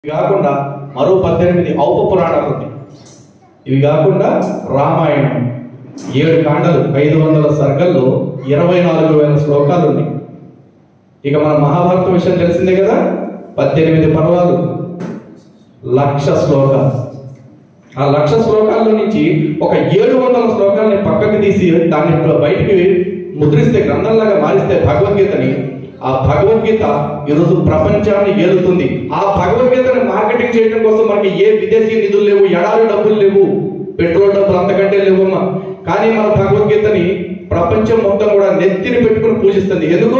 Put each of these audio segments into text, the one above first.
ఇవి కాకుండా మరో పద్దెనిమిది ఔప పురాణాలు ఉన్నాయి ఇవి కాకుండా రామాయణం ఏడు కాండలు ఐదు వందల సర్గల్లో ఇరవై నాలుగు వేల శ్లోకాలు ఉన్నాయి ఇక మన మహాభారత విషయం తెలిసిందే కదా పద్దెనిమిది పర్వాలు లక్ష శ్లోకాలు ఆ లక్ష శ్లోకాల నుంచి ఒక ఏడు వందల శ్లోకాలని పక్కకి తీసి దాన్ని బయటికి ముద్రిస్తే గ్రంథంలాగా మారిస్తే భగవద్గీతని ఆ భగవద్గీత ఈరోజు ప్రపంచాన్ని ఏలుతుంది ఆ భగవద్గీతని మార్కెటింగ్ చేయడం కోసం మనకి ఏ విదేశీ నిధులు లేవు ఎడారి డబ్బులు లేవు పెట్రోల్ డబ్బులు అంతకంటే లేవమ్మా కానీ మన భగవద్గీతని ప్రపంచం మొత్తం కూడా నెత్తిని పెట్టుకుని పూజిస్తుంది ఎందుకు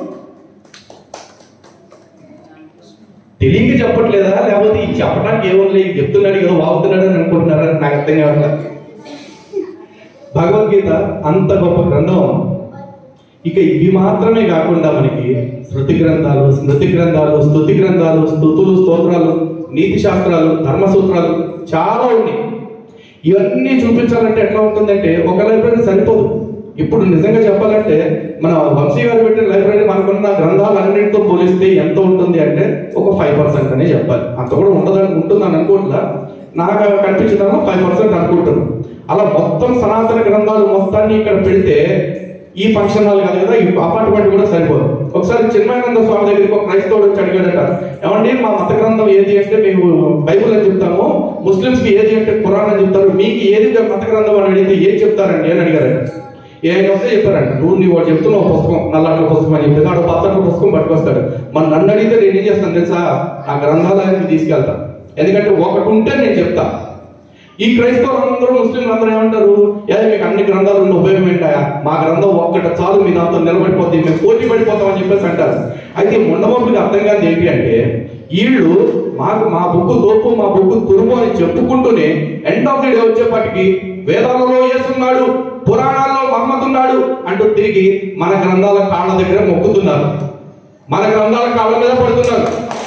తెలియక చెప్పట్లేదా లేకపోతే ఈ చెప్పడానికి ఏముంది ఈ చెప్తున్నాడు ఏదో వాగుతున్నాడు అని అనుకుంటున్నారా అని నాకు అర్థం కావట్లేదు భగవద్గీత అంత గొప్ప గ్రంథం ఇక ఇవి మాత్రమే కాకుండా మనకి శృతి గ్రంథాలు స్మృతి గ్రంథాలు స్తుతి గ్రంథాలు స్తుతులు స్తోత్రాలు నీతి శాస్త్రాలు ధర్మ సూత్రాలు చాలా ఉన్నాయి ఇవన్నీ చూపించాలంటే ఎట్లా ఉంటుందంటే ఒక లైబ్రరీ సరిపోదు ఇప్పుడు నిజంగా చెప్పాలంటే మన వంశీ గారు పెట్టిన లైబ్రరీ మనకున్న గ్రంథాలు అన్నింటితో పోలిస్తే ఎంత ఉంటుంది అంటే ఒక ఫైవ్ పర్సెంట్ అనే చెప్పాలి అంత కూడా ఉండదని ఉంటుందని అనుకోవట్లా నాకు కనిపించడం ఫైవ్ పర్సెంట్ అనుకుంటున్నాను అలా మొత్తం సనాతన గ్రంథాలు మొత్తాన్ని ఇక్కడ పెడితే ఈ ఫంక్షన్ హాల్ కాదు కదా ఈ అపార్ట్మెంట్ కూడా సరిపోదు ఒకసారి చిన్మయానంద స్వామి దగ్గరికి ఒక క్రైస్తవుడు వచ్చి అడిగాడట ఏమండి మా మత గ్రంథం ఏది అంటే మేము బైబుల్ అని చెప్తాము ముస్లిమ్స్ కి ఏది అంటే ఖురాన్ అని చెప్తారు మీకు ఏది మత గ్రంథం అని అడిగితే ఏం చెప్తారండి అని అడిగారట ఏం వస్తే చెప్పారంట నువ్వు నీ వాడు చెప్తున్నావు పుస్తకం నల్లట్ల పుస్తకం అని చెప్పి వాడు పచ్చట్ల పుస్తకం పట్టుకొస్తాడు మన నన్ను అడిగితే నేను ఏం చేస్తాను తెలుసా ఆ గ్రంథాలయానికి తీసుకెళ్తా ఎందుకంటే ఒకటి ఉంటే నేను చెప్తా ఈ క్రైస్తవులందరూ ముస్లింలు అందరూ ఏమంటారు ఏ మీకు అన్ని గ్రంథాలు ఉన్న ఉపయోగం ఏంటాయా మా గ్రంథం ఒక్కటి చాలు మీ దాంతో నిలబడిపోతుంది మేము పోటీ పడిపోతాం అని చెప్పేసి అంటారు అయితే మొండమొప్పుకి అర్థం కాదు ఏంటి అంటే వీళ్ళు మాకు మా బుక్కు తోపు మా బుక్కు తురుము అని చెప్పుకుంటూనే ఎండ్ ఆఫ్ ది డే వచ్చేప్పటికి వేదాలలో వేసున్నాడు పురాణాల్లో మహమ్మద్ ఉన్నాడు అంటూ తిరిగి మన గ్రంథాల కాళ్ళ దగ్గర మొక్కుతున్నారు మన గ్రంథాల కాళ్ళ మీద పడుతున్నారు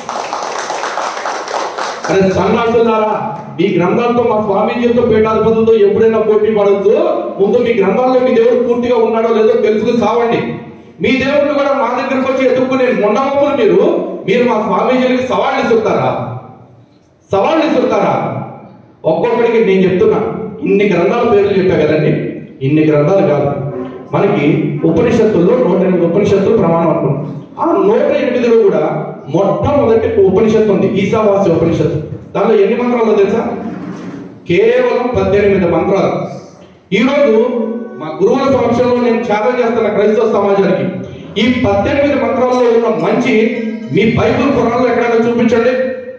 అరే సన్నాసులారా మీ గ్రంథాలతో మా స్వామీజీతో పీఠాధిపతులతో ఎప్పుడైనా పోటీ పడద్దు ముందు మీ గ్రంథాల్లో మీ దేవుడు పూర్తిగా ఉన్నాడో లేదో తెలుసుకుని సావండి మీ దేవుడిని కూడా మా దగ్గరకు వచ్చి ఎత్తుక్కునే మొండమప్పులు మీరు మీరు మా స్వామీజీలకి సవాళ్ళు ఇస్తుంటారా సవాళ్ళు ఇస్తుంటారా ఒక్కొక్కడికి నేను చెప్తున్నా ఇన్ని గ్రంథాల పేర్లు చెప్పా కదండి ఇన్ని గ్రంథాలు కాదు మనకి ఉపనిషత్తుల్లో నూట ఎనిమిది ఉపనిషత్తులు ప్రమాణం అనుకున్నాం ఆ నూట ఎనిమిదిలో కూడా మొట్టమొదటి ఉపనిషత్తు ఉంది ఈశావాస్య ఉపనిషత్తు దానిలో ఎన్ని మంత్రాలు తెలుసా కేవలం పద్దెనిమిది మంత్రాలు ఈరోజు మా గురువుల సమక్షంలో నేను ఛాలెంజ్ చేస్తున్న క్రైస్తవ సమాజానికి ఈ పద్దెనిమిది మంత్రాల్లో ఉన్న మంచి మీ బైబిల్ పురాణంలో ఎక్కడైనా చూపించండి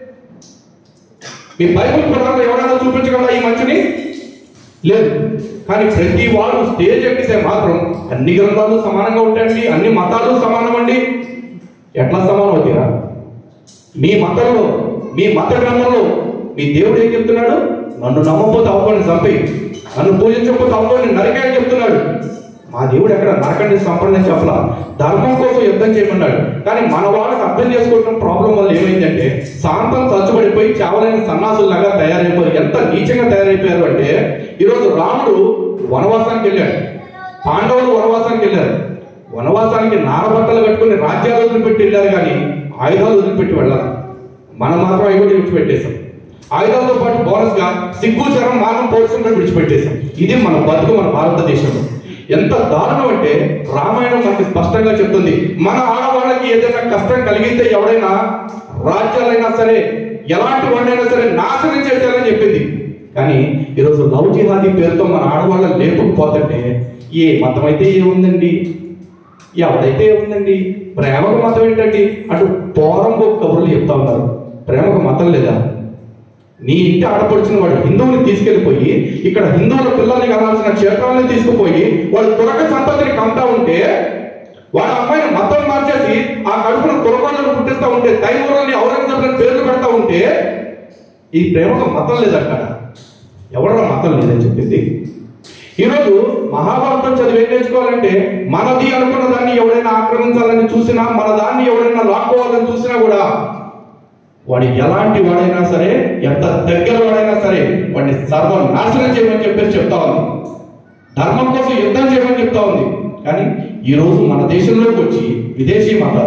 మీ బైబిల్ పురాణంలో ఎవరైనా చూపించగలరా ఈ మంచిని లేదు కానీ ప్రతి వాడు స్టేజ్ ఎక్కితే మాత్రం అన్ని గ్రంథాలు సమానంగా ఉంటాయండి అన్ని మతాలు సమానం అండి ఎట్లా సమానం అవుతారా మీ మతంలో మీ మత గ్రంథంలో మీ దేవుడు ఏం చెప్తున్నాడు నన్ను నమ్మకపోతే అవ్వని చంపి నన్ను పూజించకపోతే అవ్వని నరకాయని చెప్తున్నాడు మా దేవుడు ఎక్కడ నరకండి సంపండి చెప్పలా ధర్మం కోసం యుద్ధం చేయమన్నాడు కానీ మన వాళ్ళకి అర్థం చేసుకోవడం ప్రాబ్లం వల్ల ఏమైందంటే శాంతం చచ్చుబడిపోయి చావలైన సన్నాసుల్లాగా తయారైపోయి ఎంత నీచంగా తయారైపోయారు అంటే ఈరోజు రాముడు వనవాసానికి వెళ్ళాడు పాండవులు వనవాసానికి వెళ్ళారు వనవాసానికి నారబట్టలు కట్టుకుని రాజ్యాలు వదిలిపెట్టి వెళ్ళారు కానీ ఆయుధాలు వదిలిపెట్టి వెళ్ళారు మనం మాత్రం అవి కూడా విడిచిపెట్టేశాం ఆయుధాలతో పాటు బోనస్ గా సిగ్గు చరం మానం పౌరుషం కూడా విడిచిపెట్టేశాం ఇది మన బతుకు మన భారతదేశంలో ఎంత దారుణం అంటే రామాయణం మనకి స్పష్టంగా చెప్తుంది మన ఆడవాళ్ళకి ఏదైనా కష్టం కలిగితే ఎవడైనా రాజ్యాలైనా సరే ఎలాంటి వాడైనా సరే నాశనం చేశారని చెప్పింది కానీ ఈరోజు లవ్ జిహాదీ పేరుతో మన ఆడవాళ్ళని లేపకపోతుంటే ఏ మతం అయితే ఏముందండి ఎవడైతే ఏముందండి ప్రేమకు మతం ఏంటండి అటు పోరం కబుర్లు చెప్తా ఉన్నారు ప్రేమకు మతం లేదా నీ ఇంటి ఆడపడుచిన వాడు హిందువుని తీసుకెళ్లిపోయి ఇక్కడ హిందువుల పిల్లల్ని కావాల్సిన క్షేత్రాలను తీసుకుపోయి వాడు తురక సంతతిని కంటా ఉంటే వాడు అమ్మాయిని మతం మార్చేసి ఆ కడుపున తురకాలను పుట్టిస్తా ఉంటే తైమూరాన్ని ఔరంగజేబులని పేర్లు పెడతా ఉంటే ఈ ప్రేమకు మతం లేదక్కడ ఎవడో మతం లేదని చెప్పింది ఈరోజు మహాభారతం చదివి ఏం నేర్చుకోవాలంటే మనది అనుకున్న దాన్ని ఎవడైనా ఆక్రమించాలని చూసినా మన దాన్ని ఎవడైనా లాక్కోవాలని చూసినా కూడా వాడు ఎలాంటి వాడైనా సరే ఎంత దగ్గర వాడైనా సరే వాడిని సర్వం నాశనం చేయమని చెప్పేసి చెప్తా ఉంది ధర్మం కోసం యుద్ధం చేయమని చెప్తా ఉంది కానీ ఈ రోజు మన దేశంలోకి వచ్చి విదేశీ మతాలు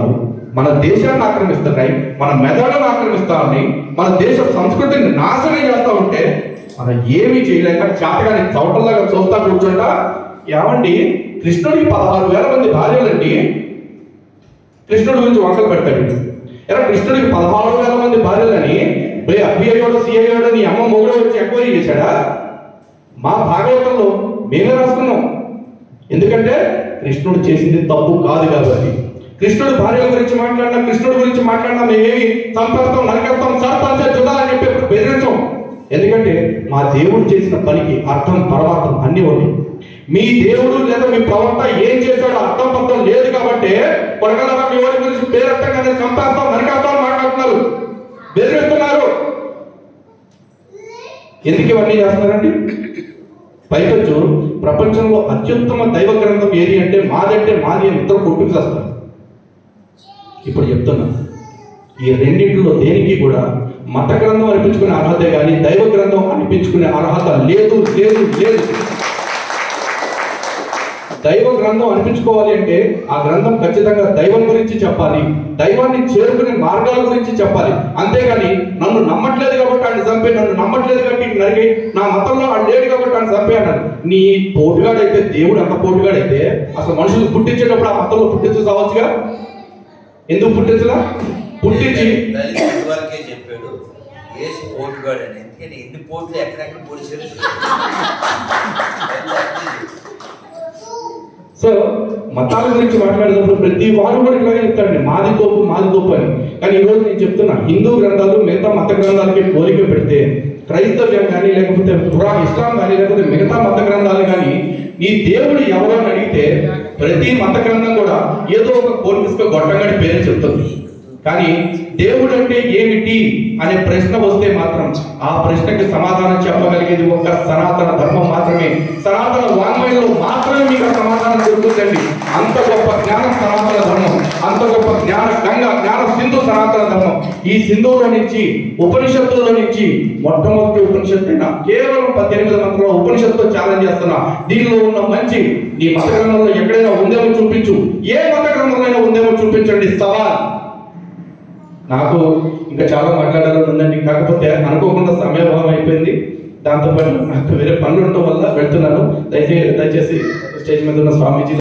మన దేశాన్ని ఆక్రమిస్తున్నాయి మన మెదడును ఆక్రమిస్తామని మన దేశ సంస్కృతిని నాశనం చేస్తా ఉంటే మనం ఏమీ చేయలేక చేతగాని చౌటల్లాగా చూస్తా కూర్చుంటా ఏమండి కృష్ణుడికి పదహారు వేల మంది భార్యలండి కృష్ణుడి గురించి వంకలు పెడతాడు ఎలా కృష్ణుడికి పదహారు వేల మంది భార్యలని అభియోడు సిఐయోడు నీ అమ్మ మొగుడు వచ్చి ఎంక్వైరీ చేశాడా మా భాగవతంలో మేమే రాసుకున్నాం ఎందుకంటే కృష్ణుడు చేసింది తప్పు కాదు కాబట్టి కృష్ణుడు భార్య గురించి మాట్లాడినా కృష్ణుడి గురించి మాట్లాడినా మేమేమి చంపేస్తాం నరికేస్తాం సాత్తాం చూడాలని చెప్పి ఎప్పుడు బెదిరించాం ఎందుకంటే మా దేవుడు చేసిన పనికి అర్థం పరమార్థం అన్ని ఉన్నాయి మీ దేవుడు లేదా మీ ప్రవక్త ఏం చేశాడో అర్థం పర్థం లేదు కాబట్టి కొడగలరా మీ వాడి గురించి పేరెత్తగానే చంపేస్తాం నరికేస్తాం అని మాట్లాడుతున్నారు బెదిరిస్తున్నారు ఎందుకు ఇవన్నీ చేస్తున్నారండి పైకొచ్చు ప్రపంచంలో అత్యుత్తమ దైవ గ్రంథం ఏది అంటే మాదంటే మాది అని ఇద్దరు కొట్టుకు చేస్తారు ఇప్పుడు చెప్తున్నా ఈ రెండింటిలో దేనికి కూడా మత గ్రంథం అనిపించుకునే అర్హత కానీ దైవ గ్రంథం అనిపించుకునే అర్హత లేదు లేదు లేదు దైవ గ్రంథం అనిపించుకోవాలి అంటే ఆ గ్రంథం ఖచ్చితంగా దైవం గురించి చెప్పాలి దైవాన్ని చేరుకునే మార్గాల గురించి చెప్పాలి అంతేగాని నన్ను నమ్మట్లేదు కాబట్టి ఆయన చంపే నన్ను నమ్మట్లేదు కాబట్టి ఈయన నరిగి నా మతంలో ఆయన లేడు కాబట్టి ఆయన చంపే అన్నాడు నీ పోటుగాడైతే దేవుడు అంత పోటుగాడైతే అసలు మనుషులు పుట్టించేటప్పుడు ఆ మతంలో పుట్టించు కావచ్చుగా ఎందుకు పుట్టించలా పుట్టించి దళిత వరకే చెప్పాడు ఏసు పోటుగాడు అని ఎందుకని ఎన్ని పోట్లు ఎక్కడెక్కడ పొడిచారు సో మతాల గురించి మాట్లాడేటప్పుడు ప్రతి వాడు కూడా ఇలాగే చెప్తాడండి మాది తోపు మాది తోపు అని కానీ ఈ రోజు నేను చెప్తున్నా హిందూ గ్రంథాలు మిగతా మత గ్రంథాలకి పోలిక పెడితే క్రైస్తవ్యం కానీ లేకపోతే పురా ఇస్లాం కానీ లేకపోతే మిగతా మత గ్రంథాలు కానీ నీ దేవుడు ఎవరో అని అడిగితే ప్రతి మత గ్రంథం కూడా ఏదో ఒక కోర్టుగా గొట్టంగడి పేరే చెప్తుంది కానీ దేవుడు అంటే ఏమిటి అనే ప్రశ్న వస్తే మాత్రం ఆ ప్రశ్నకి సమాధానం చెప్పగలిగేది ఒక సనాతన ధర్మం మాత్రమే సనాతన వాంగ్మయంలో మాత్రమే మీకు ఆ సమాధానం దొరుకుతుందండి అంత గొప్ప జ్ఞానం సనాతన ధర్మం అంత గొప్ప జ్ఞాన గంగ జ్ఞాన సింధు సనాతన ధర్మం ఈ సింధువులో నుంచి ఉపనిషత్తుల్లో నుంచి మొట్టమొదటి ఉపనిషత్తు అయిన కేవలం పద్దెనిమిది మంత్రుల ఉపనిషత్తు ఛాలెంజ్ చేస్తున్నా దీనిలో ఉన్న మంచి నీ మత గ్రంథంలో ఎక్కడైనా ఉందేమో చూపించు ఏ మత గ్రంథంలో ఉందేమో చూపించండి సవాల్ నాకు ఇంకా చాలా మాట్లాడాలని ఉందండి కాకపోతే అనుకోకుండా సమయభావం అయిపోయింది దాంతో పాటు నాకు వేరే పనులు ఉండటం వల్ల వెళ్తున్నాను దయచేసి దయచేసి స్టేజ్ మీద ఉన్న స్వామీజీ